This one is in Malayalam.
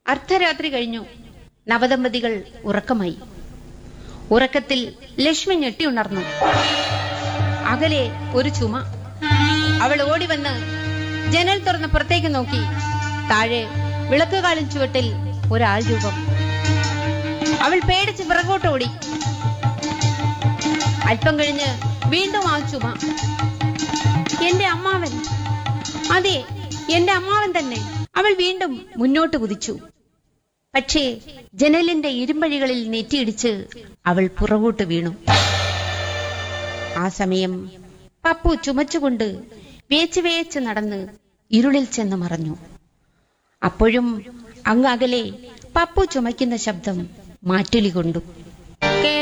അർദ്ധരാത്രി കഴിഞ്ഞു നവദമ്പതികൾ ഉറക്കമായി ഉറക്കത്തിൽ ലക്ഷ്മി ഞെട്ടി ഉണർന്നു അകലെ ഒരു ചുമ അവൾ ഓടി വന്ന് ജനൽ തുറന്ന് പുറത്തേക്ക് നോക്കി താഴെ വിളക്കുകാലിൻ ചുവട്ടിൽ ഒരാൾ രൂപം അവൾ പേടിച്ച് പിറകോട്ട് ഓടി അല്പം കഴിഞ്ഞ് വീണ്ടും ആ ചുമ എന്റെ അമ്മാവൻ അതെ എന്റെ അമ്മാവൻ തന്നെ അവൾ വീണ്ടും മുന്നോട്ട് കുതിച്ചു പക്ഷേ ജനലിന്റെ ഇരുമ്പഴികളിൽ നെറ്റിയിടിച്ച് അവൾ പുറകോട്ട് വീണു ആ സമയം പപ്പു ചുമച്ചുകൊണ്ട് വേച്ച് വേച്ച് നടന്ന് ഇരുളിൽ ചെന്ന് മറഞ്ഞു അപ്പോഴും അങ്ങ് അകലെ പപ്പു ചുമയ്ക്കുന്ന ശബ്ദം മാറ്റുലി കൊണ്ടു